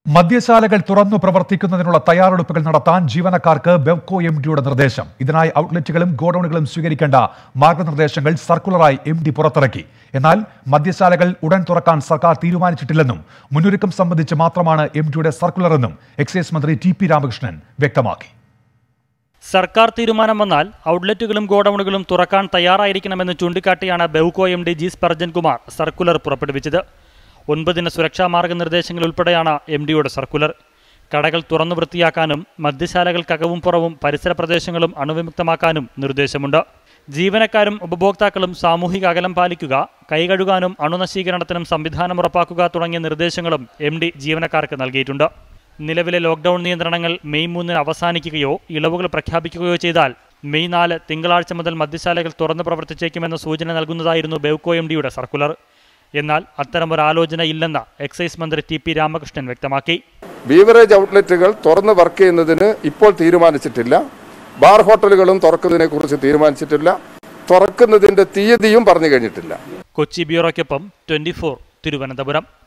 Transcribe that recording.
മദ്യശാലകൾ തുറന്നു പ്രവർത്തിക്കുന്നതിനുള്ള തയ്യാറെടുപ്പുകൾ നടത്താൻ ജീവനക്കാർക്ക് ബെവ്കോ എം ഡിയുടെ നിർദ്ദേശം ഇതിനായി ഔട്ട്ലെറ്റുകളും ഗോഡൌണുകളും സ്വീകരിക്കേണ്ട മാർഗനിർദ്ദേശങ്ങൾ സർക്കുലറായി എം ഡി പുറത്തിറക്കി എന്നാൽ മദ്യശാലകൾ ഉടൻ തുറക്കാൻ സർക്കാർ തീരുമാനിച്ചിട്ടില്ലെന്നും മുന്നൊരുക്കം സംബന്ധിച്ച് മാത്രമാണ് എം ഡിയുടെ സർക്കുലറെന്നും എക്സൈസ് മന്ത്രി ടി പി രാമകൃഷ്ണൻ വ്യക്തമാക്കി സർക്കാർ തീരുമാനം വന്നാൽ ഔട്ട്ലെറ്റുകളും ഗോഡൌണുകളും തുറക്കാൻ തയ്യാറായിരിക്കണമെന്ന് ചൂണ്ടിക്കാട്ടിയാണ് Bevco M D G Sparjan Kumar circular പുറപ്പെടുവിച്ചത് ഒൻപതിന സുരക്ഷാ മാർഗനിർദ്ദേശങ്ങൾ ഉൾപ്പെടെയാണ് എം ഡിയുടെ സർക്കുലർ കടകൾ തുറന്നു വൃത്തിയാക്കാനും മദ്യശാലകൾക്കകവും പുറവും പരിസര പ്രദേശങ്ങളും അണുവിമുക്തമാക്കാനും നിർദ്ദേശമുണ്ട് ജീവനക്കാരും ഉപഭോക്താക്കളും സാമൂഹിക അകലം പാലിക്കുക കൈകഴുകാനും അണുനശീകരണത്തിനും സംവിധാനം ഉറപ്പാക്കുക തുടങ്ങിയ നിർദ്ദേശങ്ങളും എം ഡി ജീവനക്കാർക്ക് നൽകിയിട്ടുണ്ട് നിലവിലെ ലോക്ഡൌൺ നിയന്ത്രണങ്ങൾ മെയ് മൂന്നിന് അവസാനിക്കുകയോ ഇളവുകൾ പ്രഖ്യാപിക്കുകയോ ചെയ്താൽ മെയ് നാല് തിങ്കളാഴ്ച മുതൽ മദ്യശാലകൾ തുറന്നു പ്രവർത്തിച്ചേക്കുമെന്ന സൂചന നൽകുന്നതായിരുന്നു ബെവ്കോ എം ഡിയുടെ സർക്കുലർ എന്നാൽ അത്തരമൊരാലോചന ഇല്ലെന്ന് എക്സൈസ് മന്ത്രി ടി പി രാമകൃഷ്ണൻ വ്യക്തമാക്കി ബീവറേജ് ഔട്ട്ലെറ്റുകൾ തുറന്ന് വർക്ക് ചെയ്യുന്നതിന് ഇപ്പോൾ തീരുമാനിച്ചിട്ടില്ല ബാർ ഹോട്ടലുകളും തുറക്കുന്നതിനെ കുറിച്ച് തീരുമാനിച്ചിട്ടില്ല തുറക്കുന്നതിന്റെ തീയതിയും പറഞ്ഞു കഴിഞ്ഞിട്ടില്ല കൊച്ചി ബ്യൂറോയ്ക്കൊപ്പം ട്വന്റി തിരുവനന്തപുരം